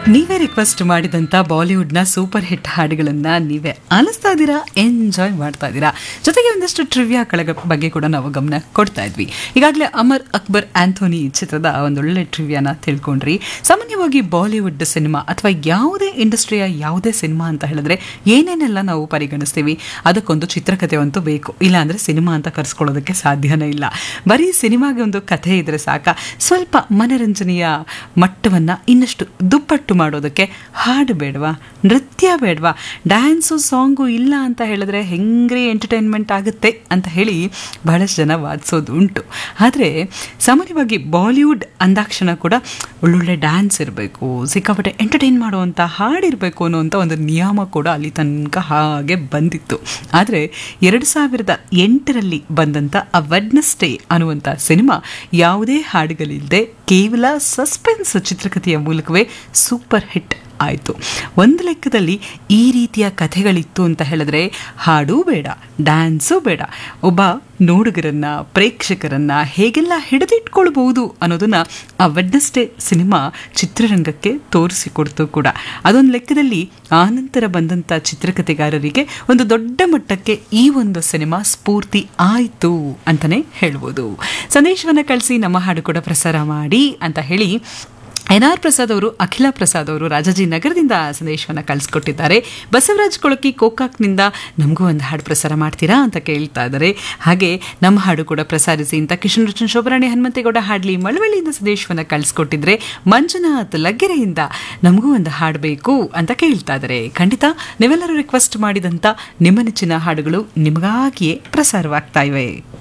ನೀವೇ ರಿಕ್ವೆಸ್ಟ್ ಮಾಡಿದಂಥ ಬಾಲಿವುಡ್ನ ಸೂಪರ್ ಹಿಟ್ ಹಾಡುಗಳನ್ನ ನೀವೇ ಆಲಿಸ್ತಾ ಇದ್ದೀರಾ ಎಂಜಾಯ್ ಮಾಡ್ತಾ ಇದ್ದೀರಾ ಜೊತೆಗೆ ಒಂದಷ್ಟು ಟ್ರಿವಿಯಾ ಕಳೆಗಳ ಬಗ್ಗೆ ಕೂಡ ನಾವು ಗಮನ ಕೊಡ್ತಾ ಇದ್ವಿ ಈಗಾಗಲೇ ಅಮರ್ ಅಕ್ಬರ್ ಆಂಥೋನಿ ಚಿತ್ರದ ಒಂದೊಳ್ಳೆ ಟ್ರಿವಿಯಾನ ತಿಳ್ಕೊಂಡ್ರಿ ಸಾಮಾನ್ಯವಾಗಿ ಬಾಲಿವುಡ್ ಸಿನಿಮಾ ಅಥವಾ ಯಾವುದೇ ಇಂಡಸ್ಟ್ರಿಯ ಯಾವುದೇ ಸಿನಿಮಾ ಅಂತ ಹೇಳಿದ್ರೆ ಏನೇನೆಲ್ಲ ನಾವು ಪರಿಗಣಿಸ್ತೀವಿ ಅದಕ್ಕೊಂದು ಚಿತ್ರಕಥೆ ಅಂತೂ ಬೇಕು ಇಲ್ಲಾಂದ್ರೆ ಸಿನಿಮಾ ಅಂತ ಕರೆಸ್ಕೊಳ್ಳೋದಕ್ಕೆ ಸಾಧ್ಯನೇ ಇಲ್ಲ ಬರೀ ಸಿನಿಮಾಗೆ ಒಂದು ಕಥೆ ಇದ್ರೆ ಸಾಕ ಸ್ವಲ್ಪ ಮನರಂಜನೆಯ ಮಟ್ಟವನ್ನು ಇನ್ನಷ್ಟು ದುಪ್ಪಟ್ಟು ಮಾಡೋದಕ್ಕೆ ಹಾಡು ಬೇಡವಾ ನೃತ್ಯ ಬೇಡವಾ ಡ್ಯಾನ್ಸು ಸಾಂಗು ಇಲ್ಲ ಅಂತ ಹೇಳಿದ್ರೆ ಹೆಂಗ್ರಿ ಎಂಟರ್ಟೈನ್ಮೆಂಟ್ ಆಗುತ್ತೆ ಅಂತ ಹೇಳಿ ಬಹಳಷ್ಟು ಜನ ವಾದಿಸೋದು ಉಂಟು ಆದರೆ ಸಾಮಾನ್ಯವಾಗಿ ಬಾಲಿವುಡ್ ಅಂದಾಕ್ಷಣ ಕೂಡ ಒಳ್ಳೊಳ್ಳೆ ಡ್ಯಾನ್ಸ್ ಇರಬೇಕು ಸಿಕ್ಕಾಪಟ್ಟೆ ಎಂಟರ್ಟೈನ್ ಮಾಡುವಂಥ ಹಾಡಿರಬೇಕು ಅನ್ನುವಂಥ ಒಂದು ನಿಯಮ ಕೂಡ ಅಲ್ಲಿ ತನಕ ಹಾಗೆ ಬಂದಿತ್ತು ಆದರೆ ಎರಡು ಸಾವಿರದ ಎಂಟರಲ್ಲಿ ಬಂದಂಥ ಅ ವೆಡ್ನಸ್ಡೇ ಅನ್ನುವಂಥ ಸಿನಿಮಾ ಯಾವುದೇ ಹಾಡುಗಳಿಲ್ಲದೆ ಕೇವಲ ಸಸ್ಪೆನ್ಸ್ ಚಿತ್ರಕಥೆಯ ಮೂಲಕವೇ ಸೂಪರ್ ಹಿಟ್ ಆಯಿತು ಒಂದು ಲೆಕ್ಕದಲ್ಲಿ ಈ ರೀತಿಯ ಕಥೆಗಳಿತ್ತು ಅಂತ ಹೇಳಿದ್ರೆ ಹಾಡೂ ಬೇಡ ಡ್ಯಾನ್ಸು ಬೇಡ ಒಬ್ಬ ನೋಡುಗರನ್ನ ಪ್ರೇಕ್ಷಕರನ್ನ ಹೇಗೆಲ್ಲ ಹಿಡಿದಿಟ್ಕೊಳ್ಬಹುದು ಅನ್ನೋದನ್ನ ಆ ವೆಡ್ನಸ್ಡೇ ಸಿನಿಮಾ ಚಿತ್ರರಂಗಕ್ಕೆ ತೋರಿಸಿಕೊಡ್ತು ಕೂಡ ಅದೊಂದು ಲೆಕ್ಕದಲ್ಲಿ ಆನಂತರ ಬಂದಂಥ ಚಿತ್ರಕಥೆಗಾರರಿಗೆ ಒಂದು ದೊಡ್ಡ ಮಟ್ಟಕ್ಕೆ ಈ ಒಂದು ಸಿನಿಮಾ ಸ್ಫೂರ್ತಿ ಆಯಿತು ಅಂತಲೇ ಹೇಳ್ಬೋದು ಸಂದೇಶವನ್ನು ಕಳಿಸಿ ನಮ್ಮ ಹಾಡು ಕೂಡ ಪ್ರಸಾರ ಮಾಡಿ ಅಂತ ಹೇಳಿ ಎನ್ ಆರ್ ಪ್ರಸಾದ್ ಅವರು ಅಖಿಲ ಪ್ರಸಾದ್ ಅವರು ರಾಜಾಜಿನಗರದಿಂದ ಸಂದೇಶವನ್ನು ಕಳಿಸ್ಕೊಟ್ಟಿದ್ದಾರೆ ಬಸವರಾಜ್ ಕೊಳಕಿ ಕೋಕಾಕ್ನಿಂದ ನಮಗೂ ಒಂದು ಹಾಡು ಪ್ರಸಾರ ಮಾಡ್ತೀರಾ ಅಂತ ಕೇಳ್ತಾ ಇದ್ದಾರೆ ಹಾಗೆ ನಮ್ಮ ಹಾಡು ಕೂಡ ಪ್ರಸಾರಿಸಿ ಅಂತ ಕಿಶನ್ ರುಚನ್ ಶೋಭರಾಣಿ ಹನುಮಂತೇಗೌಡ ಹಾಡ್ಲಿ ಮಳವಳ್ಳಿಯಿಂದ ಸಂದೇಶವನ್ನು ಕಳಿಸ್ಕೊಟ್ಟಿದ್ರೆ ಮಂಜುನಾಥ್ ಲಗ್ಗೆರೆಯಿಂದ ನಮಗೂ ಒಂದು ಹಾಡು ಬೇಕು ಅಂತ ಕೇಳ್ತಾ ಇದ್ದಾರೆ ಖಂಡಿತ ನೀವೆಲ್ಲರೂ ರಿಕ್ವೆಸ್ಟ್ ಮಾಡಿದಂಥ ನಿಮ್ಮ ನೆಚ್ಚಿನ ಹಾಡುಗಳು ನಿಮಗಾಗಿಯೇ ಪ್ರಸಾರವಾಗ್ತಾ ಇವೆ